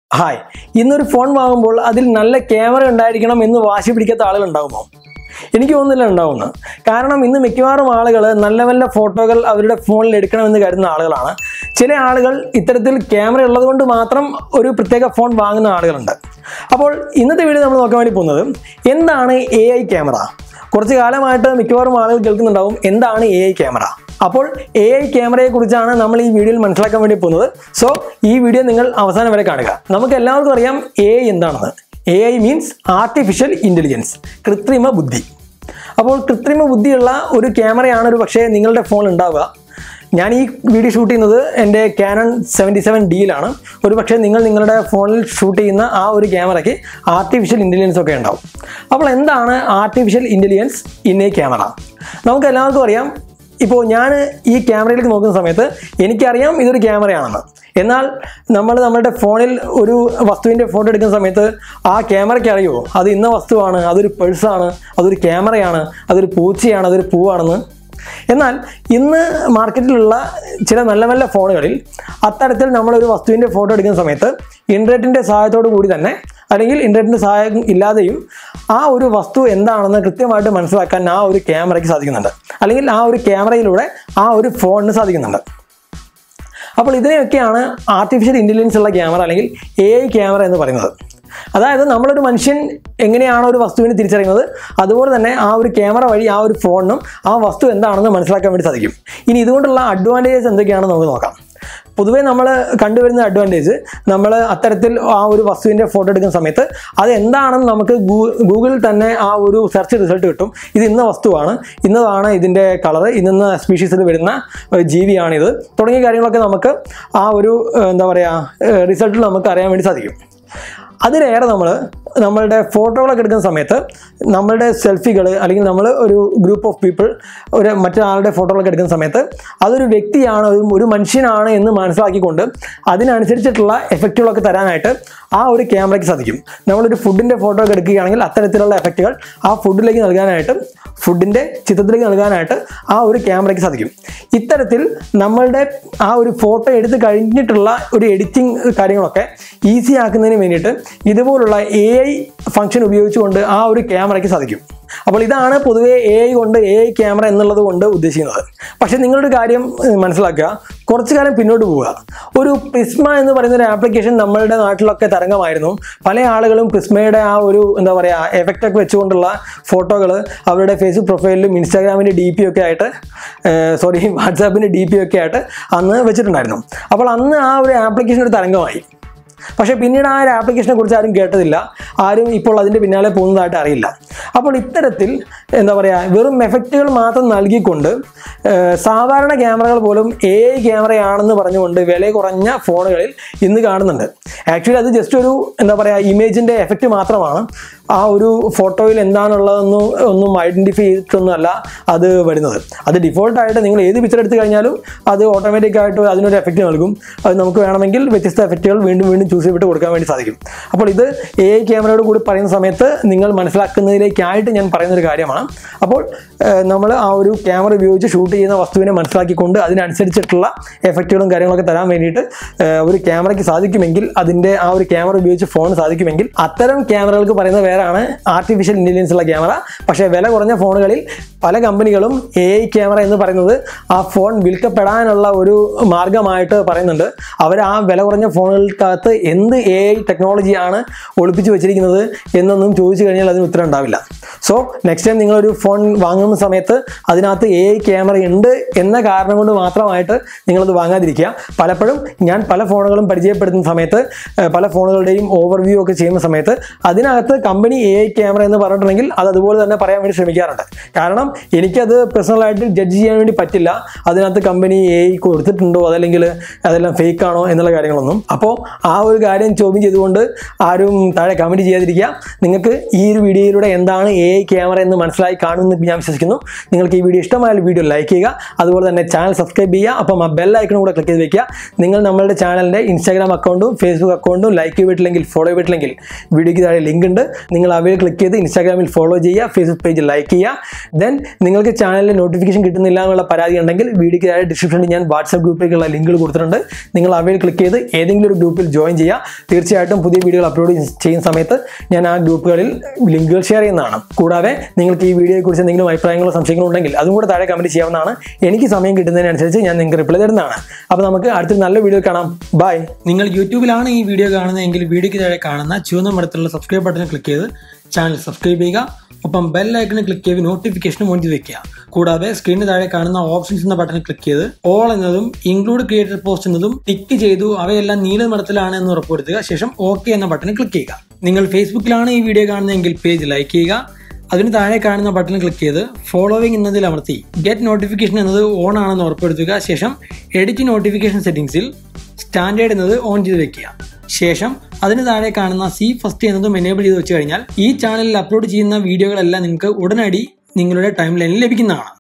hi ഇന്നൊരു phone വാങ്ങുമ്പോൾ അതിൽ നല്ല ക്യാമറ ഉണ്ടായിരിക്കണം എന്ന് വാശി പിടിക്കാത്ത ആളുകൾ ഉണ്ടാകുമോ എനിക്ക് തോന്നുന്നില്ല ഉണ്ടാവുമെന്ന് കാരണം ഇന്ന് മിക്കവാറും ആളുകൾ നല്ല നല്ല ഫോട്ടോകൾ അവരുടെ ഫോണിൽ എടുക്കണമെന്ന് കരുതുന്ന ആളുകളാണ് ചില ആളുകൾ ഇത്തരത്തിൽ ക്യാമറ ഉള്ളതുകൊണ്ട് മാത്രം ഒരു പ്രത്യേക ഫോൺ വാങ്ങുന്ന ആളുകളുണ്ട് അപ്പോൾ ഇന്നത്തെ വീഡിയോ നമ്മൾ നോക്കാൻ വേണ്ടി പോകുന്നത് എന്താണ് എ ഐ ക്യാമറ കുറച്ച് കാലമായിട്ട് മിക്കവാറും ആളുകൾ കേൾക്കുന്നുണ്ടാവും എന്താണ് എ ഐ ക്യാമറ അപ്പോൾ എ ഐ ക്യാമറയെ കുറിച്ചാണ് നമ്മൾ ഈ വീഡിയോയിൽ മനസ്സിലാക്കാൻ വേണ്ടി പോകുന്നത് സോ ഈ വീഡിയോ നിങ്ങൾ അവസാനം വരെ കാണുക നമുക്ക് എല്ലാവർക്കും അറിയാം എ ഐ എന്താണെന്ന് A I means artificial intelligence കൃത്രിമ ബുദ്ധി അപ്പോൾ കൃത്രിമ ബുദ്ധിയുള്ള ഒരു ക്യാമറയാണ് ഒരു പക്ഷേ നിങ്ങളുടെ ഫോൺ ഉണ്ടാവുക ഞാൻ ഈ വീഡിയോ ഷൂട്ട് ചെയ്യുന്നത് എൻ്റെ കാനൺ സെവൻറ്റി സെവൻ ഡിയിലാണ് ഒരു പക്ഷേ നിങ്ങൾ നിങ്ങളുടെ ഫോണിൽ ഷൂട്ട് ചെയ്യുന്ന ആ ഒരു ക്യാമറയ്ക്ക് ആർട്ടിഫിഷ്യൽ ഇൻ്റലിജൻസ് ഒക്കെ ഉണ്ടാവും അപ്പോൾ എന്താണ് artificial intelligence in a camera നമുക്ക് എല്ലാവർക്കും അറിയാം ഇപ്പോൾ ഞാൻ ഈ ക്യാമറയിലേക്ക് നോക്കുന്ന സമയത്ത് എനിക്കറിയാം ഇതൊരു ക്യാമറയാണെന്ന് എന്നാൽ നമ്മൾ നമ്മുടെ ഫോണിൽ ഒരു വസ്തുവിൻ്റെ ഫോട്ടോ എടുക്കുന്ന സമയത്ത് ആ ക്യാമറയ്ക്ക് അറിയുമോ അത് ഇന്ന വസ്തുവാണ് അതൊരു പേഴ്സാണ് അതൊരു ക്യാമറയാണ് അതൊരു പൂച്ചയാണ് അതൊരു പൂവാണെന്ന് എന്നാൽ ഇന്ന് മാർക്കറ്റിലുള്ള ചില നല്ല നല്ല ഫോണുകളിൽ അത്തരത്തിൽ നമ്മളൊരു വസ്തുവിൻ്റെ ഫോട്ടോ എടുക്കുന്ന സമയത്ത് ഇൻ്റർനെറ്റിൻ്റെ സഹായത്തോടു കൂടി തന്നെ അല്ലെങ്കിൽ ഇൻ്റർനെറ്റിൻ്റെ സഹായം ഇല്ലാതെയും ആ ഒരു വസ്തു എന്താണെന്ന് കൃത്യമായിട്ട് മനസ്സിലാക്കാൻ ആ ഒരു ക്യാമറയ്ക്ക് സാധിക്കുന്നുണ്ട് അല്ലെങ്കിൽ ആ ഒരു ക്യാമറയിലൂടെ ആ ഒരു ഫോണിന് സാധിക്കുന്നുണ്ട് അപ്പോൾ ഇതിനെയൊക്കെയാണ് ആർട്ടിഫിഷ്യൽ ഇൻ്റലിജൻസ് ഉള്ള ക്യാമറ അല്ലെങ്കിൽ എ ഐ ക്യാമറ എന്ന് പറയുന്നത് അതായത് നമ്മളൊരു മനുഷ്യൻ എങ്ങനെയാണോ ഒരു വസ്തുവിനെ തിരിച്ചറിയുന്നത് അതുപോലെ തന്നെ ആ ഒരു ക്യാമറ വഴി ആ ഒരു ഫോണിനും ആ വസ്തു എന്താണെന്ന് മനസ്സിലാക്കാൻ വേണ്ടി സാധിക്കും ഇനി ഇതുകൊണ്ടുള്ള അഡ്വാൻറ്റേജസ് എന്തൊക്കെയാണെന്ന് നമുക്ക് നോക്കാം പൊതുവേ നമ്മൾ കണ്ടുവരുന്ന അഡ്വാൻറ്റേജ് നമ്മൾ അത്തരത്തിൽ ആ ഒരു വസ്തുവിൻ്റെ ഫോട്ടോ എടുക്കുന്ന സമയത്ത് അത് എന്താണെന്ന് നമുക്ക് ഗൂ- ഗൂഗിളിൽ തന്നെ ആ ഒരു സെർച്ച് റിസൾട്ട് കിട്ടും ഇത് ഇന്ന വസ്തുവാണ് ഇന്നതാണ് ഇതിൻ്റെ കളർ ഇന്ന സ്പീഷീസിൽ വരുന്ന ഒരു ജീവിയാണിത് തുടങ്ങിയ കാര്യങ്ങളൊക്കെ നമുക്ക് ആ ഒരു ഏഹ്, എന്താ പറയുക റിസൾട്ടിൽ നമുക്ക് അറിയാൻ വേണ്ടി സാധിക്കും അതിലേറെ നമ്മൾ നമ്മളുടെ ഫോട്ടോകളൊക്കെ എടുക്കുന്ന സമയത്ത് നമ്മളുടെ സെൽഫികൾ അല്ലെങ്കിൽ നമ്മൾ ഒരു ഗ്രൂപ്പ് ഓഫ് പീപ്പിൾ ഒരു മറ്റൊരാളുടെ ഫോട്ടോകളൊക്കെ എടുക്കുന്ന സമയത്ത് അതൊരു വ്യക്തിയാണ് ഒരു ഒരു മനുഷ്യനാണ് എന്ന് മനസ്സിലാക്കിക്കൊണ്ട് അതിനനുസരിച്ചിട്ടുള്ള എഫക്റ്റുകളൊക്കെ തരാനായിട്ട് ആ ഒരു ക്യാമറയ്ക്ക് സാധിക്കും നമ്മളൊരു ഫുഡിൻ്റെ ഫോട്ടോ ഒക്കെ എടുക്കുകയാണെങ്കിൽ അത്തരത്തിലുള്ള എഫക്റ്റുകൾ ആ ഫുഡിലേക്ക് നൽകാനായിട്ട് ഫുഡിൻ്റെ ചിത്രത്തിലേക്ക് നൽകാനായിട്ട് ആ ഒരു ക്യാമറയ്ക്ക് സാധിക്കും ഇത്തരത്തിൽ നമ്മളുടെ ആ ഒരു ഫോട്ടോ എടുത്ത് കഴിഞ്ഞിട്ടുള്ള ഒരു എഡിറ്റിംഗ് കാര്യങ്ങളൊക്കെ ഈസി ആക്കുന്നതിന് വേണ്ടിയിട്ട് ഇതുപോലുള്ള എ ഐ ഫംഗ്ഷൻ ഉപയോഗിച്ചുകൊണ്ട് ആ ഒരു ക്യാമറയ്ക്ക് സാധിക്കും അപ്പോൾ ഇതാണ് പൊതുവേ എ ഐ കൊണ്ട് എ ഐ ക്യാമറ എന്നുള്ളത് കൊണ്ട് ഉദ്ദേശിക്കുന്നത് പക്ഷേ നിങ്ങളുടെ കാര്യം ഏഹ്, മനസ്സിലാക്കുക കുറച്ചു കാലം പിന്നോട്ട് പോവുക ഒരു പ്രിസ്മ എന്ന് പറയുന്ന ഒരു ആപ്ലിക്കേഷൻ നമ്മളുടെ നാട്ടിലൊക്കെ തരംഗമായിരുന്നു പല ആളുകളും പ്രിസ്മയുടെ ആ ഒരു എന്താ പറയുക എഫക്റ്റ് ഒക്കെ വെച്ചുകൊണ്ടുള്ള ഫോട്ടോകൾ അവരുടെ ഫേസ്ബുക്ക് പ്രൊഫൈലിലും ഇൻസ്റ്റാഗ്രാമിൻ്റെ ഡി പി ഒക്കെ ആയിട്ട് സോറി വാട്സാപ്പിൻ്റെ ഡി പി ഒക്കെ ആയിട്ട് അന്ന് വെച്ചിട്ടുണ്ടായിരുന്നു അപ്പോൾ അന്ന് ആ ഒരു ആപ്ലിക്കേഷൻ ഒരു തരംഗമായി പക്ഷേ പിന്നീട് ആ ഒരു ആപ്ലിക്കേഷനെ കുറിച്ച് ആരും കേട്ടതില്ല ആരും ഇപ്പോൾ അതിൻ്റെ പിന്നാലെ പോകുന്നതായിട്ട് അറിയില്ല അപ്പോൾ ഇത്തരത്തിൽ എന്താ പറയുക വെറും എഫക്റ്റുകൾ മാത്രം നൽകിക്കൊണ്ട് ഏഹ്, സാധാരണ ക്യാമറകൾ പോലും എ ഐ ക്യാമറയാണെന്ന് പറഞ്ഞുകൊണ്ട് വില കുറഞ്ഞ ഫോണുകളിൽ ഇന്ന് കാണുന്നുണ്ട് ആക്ച്വലി അത് ജസ്റ്റ് ഒരു എന്താ പറയുക ഇമേജിൻ്റെ എഫക്റ്റ് മാത്രമാണ് ആ ഒരു ഫോട്ടോയിൽ എന്താണുള്ളതെന്നും ഒന്നും ഐഡൻറ്റിഫൈ ചെയ്തിട്ടൊന്നുമല്ല അത് വരുന്നത് അത് ഡിഫോൾട്ടായിട്ട് നിങ്ങൾ ഏത് പിക്ചർ എടുത്തു കഴിഞ്ഞാലും അത് ഓട്ടോമാറ്റിക്കായിട്ട് അതിനൊരു എഫക്റ്റ് നൽകും അത് നമുക്ക് വേണമെങ്കിൽ വ്യത്യസ്ത എഫക്റ്റുകൾ വീണ്ടും വീണ്ടും ചൂസ് ചെയ്തിട്ട് കൊടുക്കാൻ വേണ്ടി സാധിക്കും അപ്പോൾ ഇത് എ ഐ ക്യാമറയോട് കൂടി പറയുന്ന സമയത്ത് നിങ്ങൾ മനസ്സിലാക്കുന്നതിലേക്കായിട്ട് ഞാൻ പറയുന്നൊരു കാര്യമാണ് അപ്പോൾ നമ്മൾ ആ ഒരു ക്യാമറ ഉപയോഗിച്ച് ഷൂട്ട് ചെയ്യുന്ന വസ്തുവിനെ മനസ്സിലാക്കിക്കൊണ്ട് അതിനനുസരിച്ചിട്ടുള്ള എഫക്റ്റുകളും കാര്യങ്ങളൊക്കെ തരാൻ വേണ്ടിയിട്ട് ഏഹ്, ഒരു ക്യാമറയ്ക്ക് സാധിക്കുമെങ്കിൽ അതിൻ്റെ ആ ഒരു ക്യാമറ ഉപയോഗിച്ച് ഫോൺ സാധിക്കുമെങ്കിൽ അത്തരം ക്യാമറകൾക്ക് പറയുന്ന പേരാണ് ആർട്ടിഫിഷ്യൽ ഇൻ്റലിജൻസ് ഉള്ള ക്യാമറ പക്ഷേ വില കുറഞ്ഞ ഫോണുകളിൽ പല കമ്പനികളും എ ഐ ക്യാമറ എന്ന് പറയുന്നത് ആ ഫോൺ വിൽക്കപ്പെടാനുള്ള ഒരു മാർഗമായിട്ട് പറയുന്നുണ്ട് അവർ ആ വില കുറഞ്ഞ ഫോണുകൾക്കകത്ത് എന്ത് എ ഐ ടെക്നോളജിയാണ് ഒളിപ്പിച്ച് വെച്ചിരിക്കുന്നത് എന്നൊന്നും ചോദിച്ചു കഴിഞ്ഞാൽ അതിന് ഉത്തരം ഉണ്ടാവില്ല സോ നെക്സ്റ്റ് ടൈം നിങ്ങളൊരു ഫോൺ വാങ്ങുന്ന സമയത്ത് അതിനകത്ത് എ ഐ ക്യാമറ ഉണ്ട് എന്ന കാരണം കൊണ്ട് മാത്രമായിട്ട് നിങ്ങളത് വാങ്ങാതിരിക്കുക പലപ്പോഴും ഞാൻ പല ഫോണുകളും പരിചയപ്പെടുത്തുന്ന സമയത്ത് ഏഹ്, പല ഫോണുകളുടെയും ഓവർവ്യൂ ഒക്കെ ചെയ്യുന്ന സമയത്ത് അതിനകത്ത് കമ്പനി എ ഐ ക്യാമറ എന്ന് പറഞ്ഞിട്ടുണ്ടെങ്കിൽ അത് അതുപോലെ തന്നെ പറയാൻ വേണ്ടി ശ്രമിക്കാറുണ്ട് കാരണം എനിക്കത് പേഴ്സണലായിട്ട് ജഡ്ജ് ചെയ്യാൻ വേണ്ടി പറ്റില്ല അതിനകത്ത് കമ്പനി എ ഐ കൊടുത്തിട്ടുണ്ടോ അതല്ലെങ്കിൽ അതെല്ലാം ഫേക്ക് ആണോ എന്നുള്ള കാര്യങ്ങളൊന്നും അപ്പോൾ ആ ഒരു കാര്യം ചോദ്യം ചെയ്തുകൊണ്ട് ആരും താഴെ കമൻറ്റ് കമൻറ്റ് ചെയ്യാതിരിക്കുക നിങ്ങൾക്ക് ഈ ഒരു വീഡിയോയിലൂടെ എന്താണ് എ ഐ ക്യാമറ എന്ന് മനസ്സിലായി കാണുമെന്ന് ഞാൻ വിശ്വസിക്കുന്നു നിങ്ങൾക്ക് ഈ വീഡിയോ ഇഷ്ടമായാൽ വീഡിയോ ലൈക്ക് ചെയ്യുക അതുപോലെ തന്നെ ചാനൽ സബ്സ്ക്രൈബ് ചെയ്യുക അപ്പം ആ ബെൽ ഐക്കണും കൂടെ ക്ലിക്ക് ചെയ്ത് വെക്കുക നിങ്ങൾ നമ്മളുടെ ചാനലിൻ്റെ ഇൻസ്റ്റാഗ്രാം അക്കൗണ്ടും ഫേസ്ബുക്ക് അക്കൗണ്ടും ലൈക്ക് ചെയ്തിട്ടില്ലെങ്കിൽ ഫോളോ ചെയ്തിട്ടില്ലെങ്കിൽ വീഡിയോയ്ക്ക് താഴെ ലിങ്ക് ഉണ്ട് നിങ്ങൾ അവയിൽ ക്ലിക്ക് ചെയ്ത് ഇൻസ്റ്റാഗ്രാമിൽ ഫോളോ ചെയ്യുക ഫേസ്ബുക്ക് പേജ് ലൈക്ക് ചെയ്യുക ദെൻ നിങ്ങൾക്ക് ചാനലിൽ നോട്ടിഫിക്കേഷൻ കിട്ടുന്നില്ല എന്നുള്ള പരാതി ഉണ്ടെങ്കിൽ വീഡിയോയ്ക്ക് താഴെ ഡിസ്ക്രിപ്ഷനിൽ ഞാൻ വാട്സാപ്പ് ഗ്രൂപ്പിലേക്കുള്ള ലിങ്കുകൾ കൊടുത്തിട്ടുണ്ട് നിങ്ങൾ അവയിൽ ക്ലിക്ക് ചെയ്ത് ഏതെങ്കിലും ഒരു ഗ്രൂപ്പിൽ ജോയിൻ ചെയ്യുക തീർച്ചയായിട്ടും പുതിയ വീഡിയോകൾ അപ്ലോഡ് ചെയ്യുന്ന സമയത്ത് ഞാൻ ആ ഗ്രൂപ്പുകളിൽ ലിങ്കുകൾ ഷെയർ ചെയ്യുന്നതാണ് കൂടാതെ നിങ്ങൾക്ക് ഈ വീഡിയോയെക്കുറിച്ച് എന്തെങ്കിലും അഭിപ്രായങ്ങളോ സംശയങ്ങളോ ഉണ്ടെങ്കിൽ അതും കൂടെ താഴെ കമൻറ്റ് ചെയ്യാവുന്നതാണ് എനിക്ക് സമയം കിട്ടുന്നതിനനുസരിച്ച് ഞാൻ നിങ്ങൾക്ക് റിപ്ലൈ തരുന്നതാണ് അപ്പോൾ നമുക്ക് അടുത്തൊരു നല്ല വീഡിയോ കാണാം ബൈ നിങ്ങൾ യൂട്യൂബിലാണ് ഈ വീഡിയോ കാണുന്നതെങ്കിൽ വീഡിയോയ്ക്ക് താഴെ കാണുന്ന ചുവന്ന മരത്തിലുള്ള സബ്സ്ക്രൈബ് ബട്ടൺ ക്ലിക്ക് ചെയ്ത് ചാനൽ സബ്സ്ക്രൈബ് ചെയ്യുക ഒപ്പം ബെൽ ഐക്കണിൽ ക്ലിക്ക് ചെയ്ത് നോട്ടിഫിക്കേഷനും ഓൺ ചെയ്ത് വെക്കുക കൂടാതെ സ്ക്രീനിന് താഴെ കാണുന്ന ഓപ്ഷൻസ് എന്ന ബട്ടണിൽ ക്ലിക്ക് ചെയ്ത് ഓൾ എന്നതും ഇൻക്ലൂഡ് ക്രിയേറ്റർ പോസ്റ്റ് എന്നതും ടിക്ക് ചെയ്തു അവയെല്ലാം നീല നിറത്തിലാണ് എന്ന് ഉറപ്പുവരുത്തുക ശേഷം ഓക്കെ എന്ന ബട്ടണിൽ ക്ലിക്ക് ചെയ്യുക നിങ്ങൾ ഫേസ്ബുക്കിലാണ് ഈ വീഡിയോ കാണുന്നതെങ്കിൽ പേജ് ലൈക്ക് ചെയ്യുക അതിന് താഴെ കാണുന്ന ബട്ടണിൽ ക്ലിക്ക് ചെയ്ത് ഫോളോവിംഗ് എന്നതിൽ അമർത്തി ഗെറ്റ് നോട്ടിഫിക്കേഷൻ എന്നത് ഓൺ ആണെന്ന് ഉറപ്പുവരുത്തുക ശേഷം എഡിറ്റ് നോട്ടിഫിക്കേഷൻ സെറ്റിംഗ്സിൽ സ്റ്റാൻഡേർഡ് എന്നത് ഓൺ ചെയ്ത് വെക്കുക ശേഷം അതിന് താഴെ കാണുന്ന സി ഫസ്റ്റ് എന്നതും എനേബിൾ ചെയ്ത് വെച്ച് കഴിഞ്ഞാൽ ഈ ചാനലിൽ അപ്ലോഡ് ചെയ്യുന്ന വീഡിയോകളെല്ലാം നിങ്ങൾക്ക് ഉടനടി നിങ്ങളുടെ ടൈം ലൈനിൽ ലഭിക്കുന്നതാണ്